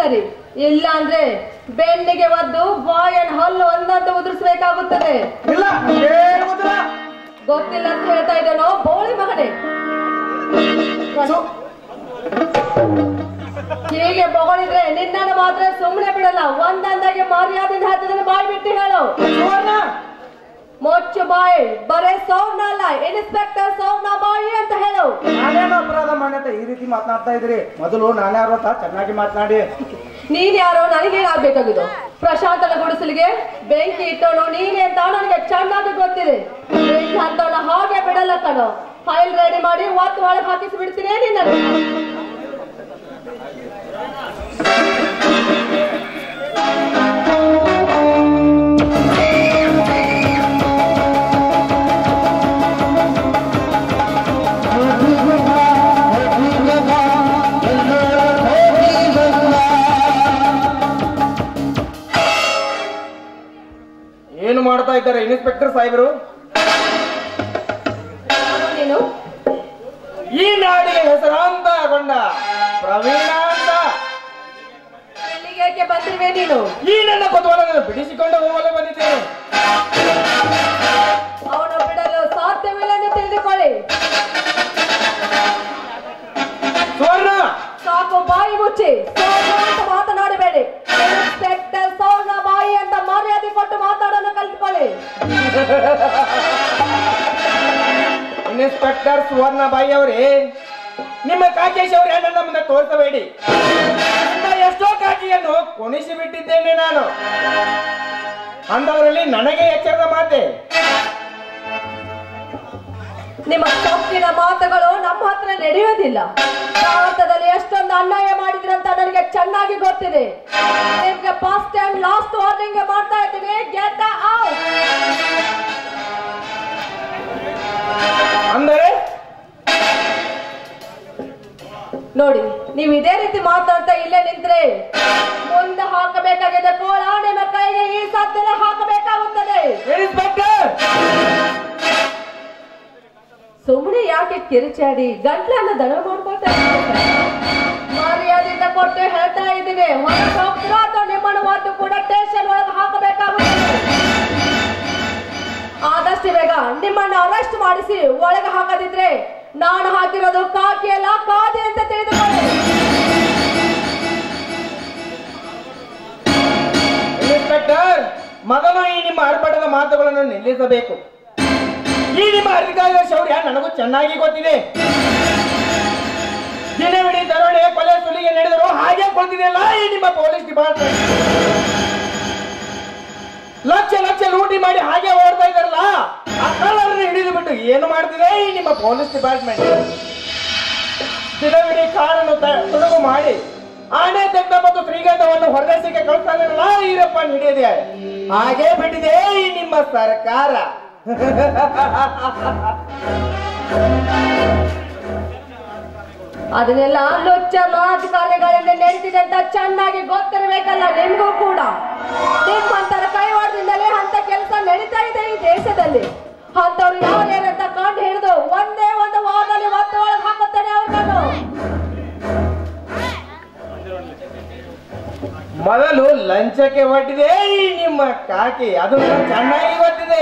ಸರಿ ಇಲ್ಲ ಅಂದ್ರೆ ಬೆನ್ನಿಗೆ ಒದ್ದು ಬಾಯನ್ ಹಲ್ಲು ಒಂದಂತ ಉದುರಿಸಬೇಕಾಗುತ್ತದೆ ಇಲ್ಲ ಹೇಳುವುದಿಲ್ಲ ಗೊತ್ತಿಲ್ಲ ಅಂತ ಹೇಳ್ತಾ ಇದ್ದೇನೋ ಬೋಳಿ ಮಗನೇ ಸು- ಹೀಗೆ ಬೊಗಳಿದ್ರೆ ನಿನ್ನನ್ನು ಮಾತ್ರ ಸುಮ್ಮನೆ ಬಿಡಲ್ಲ ಒಂದೊಂದಾಗಿ ಮರ್ಯಾದೆಯಿಂದ ಹತ್ತದನ್ನು ಬಾಯಿ ಬಿಟ್ಟು ಹೇಳು ಸುವರ್ಣ ಮೊಚ್ಚು ಬಾಯಿ ಬರೇ ಸೌಂಡ್ ಅಲ್ಲ ಇನ್ಸ್ಪೆಕ್ಟರ್ ಸೌಂಡ್ ಬಾಯಿ ಅಂತ ಹೇಳು ನಾನೇನು ಅಪರಾಧ ಮಾಡ್ಯಂತ ಈ ರೀತಿ ಮಾತನಾಡ್ತಾ ಇದ್ರಿ ಮೊದಲು ನಾನ್ಯಾರು ಅಂತ ಚೆನ್ನಾಗಿ ಮಾತನಾಡಿ ನೀನ್ ಯಾರೋ ನನಗೇನಾಗ್ಬೇಕಾಗಿದ್ದು ಪ್ರಶಾಂತನ ಗುಡಿಸಲಿಗೆ ಬೆಂಕಿ ಇಟ್ಟವನು ನೀನೇ ಅಂತ ನನಗೆ ಚೆನ್ನಾಗಿ ಗೊತ್ತಿದೆ ಬೆಂಕಿ ಹತ್ತವನ ಹಾಗೆ ಬಿಡಲ್ಲ ಕಣೋ ಫೈಲ್ ರೆಡಿ ಮಾಡಿ ಒತ್ತು ಒಳಗೆ ಹಾಕಿಸಿ ಬಿಡ್ತೀನಿ ನಿನ್ನನ್ನು ಏನು ಮಾಡ್ತಾ ಇದ್ದಾರೆ ಇನ್ಸ್ಪೆಕ್ಟರ್ ಸಾಹೇಬರು ಯಾರು ನೀನು ಈ ನಾಡಿಗೆ ಹೆಸರಾಂತಗೊಂಡ ಪ್ರವೀಣ ಅಂತ ಇಲ್ಲಿಗೆ ಏಕೆ ಬಂದಿರುವೆ ನೀನು ಈ ನನ್ನ ಕೊತ್ವಾಲನ್ನು ಬಿಡಿಸಿಕೊಂಡು ಹೋಗಲು ಬಂದಿದ್ದೇನೆ ಅವನು ಬಿಡಲು ಸಾಧ್ಯವಿಲ್ಲ ಎಂದು ತಿಳಿದುಕೊಳ್ಳಿ ಸುವರ್ಣ ಸಾಕು ಬಾಯಿ ಮುಚ್ಚಿ ಸೌರ್ಣ ಅಂತ ಮಾತನಾಡಬೇಡಿ ಇನ್ಸ್ಪೆಕ್ಟರ್ ಸೌರ್ಣ ಬಾಯಿ ಅಂತ ಮರ್ಯಾದೆ ಕೊಟ್ಟು ಮಾತಾಡೋಣ ಕಲ್ತ್ಕೊಳ್ಳಿ ಇನ್ಸ್ಪೆಕ್ಟರ್ ಸುವರ್ಣ ಬಾಯಿ ಅವರೇ ನಿಮ್ಮ ಕಾಕೇಶ್ ಅವರೇ ನನ್ನ ಮುಂದೆ ತೋರಿಸಬೇಡಿ ನನ್ನ ಎಷ್ಟೋ ಕಾಕಿಯನ್ನು ಕೊಣಿಸಿ ಬಿಟ್ಟಿದ್ದೇನೆ ನಾನು ಅಂದವರಲ್ಲಿ ನನಗೆ ಎಚ್ಚರದ ಮಾತೆ ನಿಮ್ಮ ತಪ್ಪಿನ ಮಾತುಗಳು ನಮ್ಮ ಹತ್ರ ನಡೆಯೋದಿಲ್ಲ ಭಾರತದಲ್ಲಿ ಎಷ್ಟೊಂದು ಅನ್ಯಾಯ ಮಾಡಿದ್ರಂತ ನನಗೆ ಚೆನ್ನಾಗಿ ಗೊತ್ತಿದೆ ನಿಮ್ಗೆ ಫಸ್ಟ್ ಅಂಡ್ ಲಾಸ್ಟ್ ವಾರ್ನಿಂಗ್ ಮಾಡ್ತಾ ಇದ್ದೀನಿ ಗೆಟ್ ಔಟ್ ಅಂದರೆ ನೋಡಿ ನೀವು ಇದೇ ರೀತಿ ಮಾತಾಡ್ತಾ ಇಲ್ಲೇ ನಿಂತ್ರೆ ಮುಂದೆ ಹಾಕಬೇಕಾಗಿದೆ ಕೋಳ ನಿಮ್ಮ ಕೈಗೆ ಈ ಸದ್ಯನೇ ಹಾಕಬೇಕಾಗುತ್ತದೆ ಇನ್ಸ್ಪೆಕ್ಟರ್ ಸುಮ್ಮನೆ ಯಾಕೆ ಕಿರಿಚಾಡಿ ಗಂಟ್ಲನ್ನ ದಡ ಮಾಡ್ಕೊಳ್ತಾ ಇದ್ದೀರಾ? ಮರ್ಯಾದೆಯಿಂದ ಕೊಟ್ಟು ಹೇಳ್ತಾ ಇದ್ದೀನಿ ಹೊರಗೆ ಹೋಗ್ತೀರಾ ಅಥವಾ ನಿಮ್ಮನ್ನು ಮಾತು ಕೂಡ ಸ್ಟೇಷನ್ ಒಳಗೆ ಹಾಕಬೇಕಾಗುತ್ತದೆ ಆದಷ್ಟು ಬೇಗ ನಿಮ್ಮನ್ನು ಅರೆಸ್ಟ್ ಮಾಡಿಸಿ ಒಳಗೆ ಹಾಕದಿದ್ರೆ ನಾನು ಹಾಕಿರೋದು ಕಾಕಿ ಅಲ್ಲ ಕಾದಿ ಅಂತ ತಿಳಿದುಕೊಳ್ಳಿ ಇನ್ಸ್ಪೆಕ್ಟರ್ ಮೊದಲು ಈ ನಿಮ್ಮ ಆರ್ಭಟದ ಮಾತುಗಳನ್ನು ನಿಲ್ಲಿಸಬೇಕು ಈ ನಿಮ್ಮ ಅಧಿಕಾರಿಗಳ ಶೌರ್ಯ ನನಗೂ ಚೆನ್ನಾಗಿ ಗೊತ್ತಿದೆ ದಿನವಿಡೀ ದರೋಡೆ ಕೊಲೆ ಸುಲಿಗೆ ನಡೆದರು ಹಾಗೆ ಕೊಡ್ತಿದೆಯಲ್ಲ ಈ ನಿಮ್ಮ ಪೊಲೀಸ್ ಡಿಪಾರ್ಟ್ಮೆಂಟ್ ಲಕ್ಷ ಲಕ್ಷ ಲೂಟಿ ಮಾಡಿ ಹಾಗೆ ಓಡ್ತಾ ಇದಾರಲ್ಲ ಆ ಕಳ್ಳರನ್ನು ಹಿಡಿದು ಬಿಟ್ಟು ಏನು ಮಾಡ್ತಿದೆ ಈ ನಿಮ್ಮ ಪೊಲೀಸ್ ಡಿಪಾರ್ಟ್ಮೆಂಟ್ ದಿನವಿಡೀ ಕಾರನ್ನು ತ- ತುಡುಗು ಮಾಡಿ ಆನೆ ತೆಗ್ದ ಮತ್ತು ಶ್ರೀಗಂಧವನ್ನು ಹೊರದೇಶಕ್ಕೆ ಕಳಿಸ್ತಾ ಇದ್ದಾರಲ್ಲ ಈರಪ್ಪ ಹಿಡಿಯದೆ ಹಾಗೆ ಬಿಟ್ಟಿದೆ ಈ ನಿಮ್ಮ ಸರ್ಕಾರ ಅದನ್ನೆಲ್ಲ ಲುಚ್ಚ ರಾಜಕಾರಣಿಗಳಿಂದ ನಡೆಸಿದೆ ಅಂತ ಚೆನ್ನಾಗಿ ಗೊತ್ತಿರಬೇಕಲ್ಲ ನಿಮ್ಗೂ ಕೂಡ ನಿಮ್ಮಂತರ ಕೈವಾಡದಿಂದಲೇ ಅಂತ ಕೆಲಸ ನಡೀತಾ ಇದೆ ಈ ದೇಶದಲ್ಲಿ ಅಂತವ್ರು ಯಾರೇನಂತ ಕಂಡು ಹಿಡಿದು ಒಂದೇ ಒಂದು ವಾರದಲ್ಲಿ ಒತ್ತು ಒಳಗೆ ಹಾಕುತ್ತಾನೆ ಅವ್ರನ್ನು ಮೊದಲು ಲಂಚಕ್ಕೆ ಒಡ್ಡಿದೆ ಈ ನಿಮ್ಮ ಕಾಕಿ ಅದು ನನಗೆ ಚೆನ್ನಾಗಿ ಗೊತ್ತಿದೆ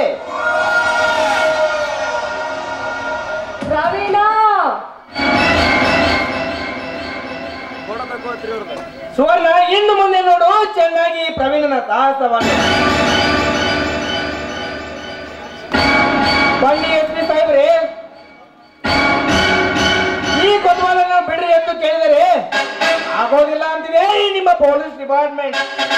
ಪ್ರವೀಣ ಸುವರ್ಣ ಇನ್ನು ಮುಂದೆ ನೋಡು ಚೆನ್ನಾಗಿ ಈ ಪ್ರವೀಣನ ಸಾಹಸವನ್ನು ಬನ್ನಿ ಎಸ್ ಪಿ ಸಾಹೇಬ್ರೆ ಈ ಕೊತ್ವಾಲನ್ನು ಬಿಡ್ರಿ ಎಂದು ಕೇಳಿದರೆ ಆಗೋದಿಲ್ಲ ಅಂತಿದೆ ಈ ನಿಮ್ಮ ಪೊಲೀಸ್ ಡಿಪಾರ್ಟ್ಮೆಂಟ್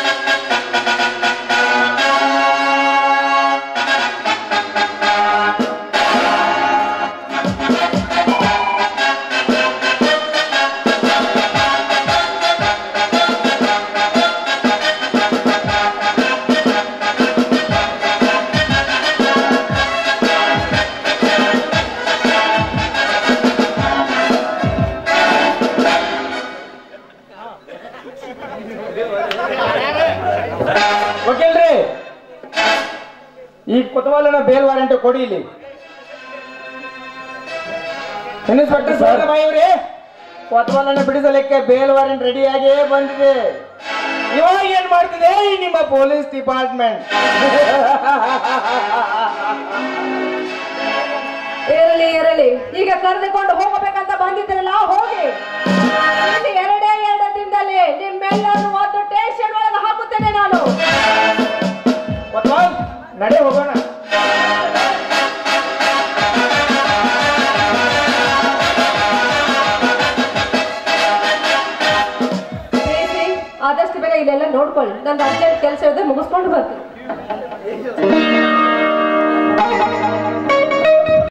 ವಕೀಲ್ರಿ ಈ ಕೊತ್ವಾಲನ ಬೇಲ್ ವಾರೆಂಟ್ ಕೊಡಿ ಇಲ್ಲಿ ಇನ್ಸ್ಪೆಕ್ಟರ್ ಸಾಹೇಬ್ರೆ ಕೊತ್ವಾಲನ ಬಿಡಿಸಲಿಕ್ಕೆ ಬೇಲ್ ವಾರೆಂಟ್ ರೆಡಿಯಾಗಿಯೇ ಬಂದಿದೆ ಇವಾಗ ಏನ್ ಮಾಡ್ತಿದೆ ಈ ನಿಮ್ಮ ಪೊಲೀಸ್ ಡಿಪಾರ್ಟ್ಮೆಂಟ್ ಇರಲಿ ಇರಲಿ ಈಗ ಕರೆದುಕೊಂಡು ಹೋಗಬೇಕಂತ ಬಂದಿದ್ರಲ್ಲ ಹೋಗಿ ಇಲ್ಲಿ ಎರಡೇ ಎರಡು ದಿನದಲ್ಲಿ ನಿಮ್ಮೆಲ್ಲರೂ ಒಂದು ಟೇಷನ್ ಒಳಗೆ ಹಾಕುತ್ತೇನೆ ನಾನು ಕೊತ್ವಾಲ್, ನಡೆ ಹೋಗೋಣ ಪ್ರೀತಿ ಆದಷ್ಟು ಬೇಗ ಇಲ್ಲೆಲ್ಲ ನೋಡ್ಕೊಳ್ಳಿ ನನ್ನ ಅರ್ಜೆಂಟ್ ಕೆಲಸ ಇದೆ ಮುಗಿಸ್ಕೊಂಡು ಬರ್ತೀನಿ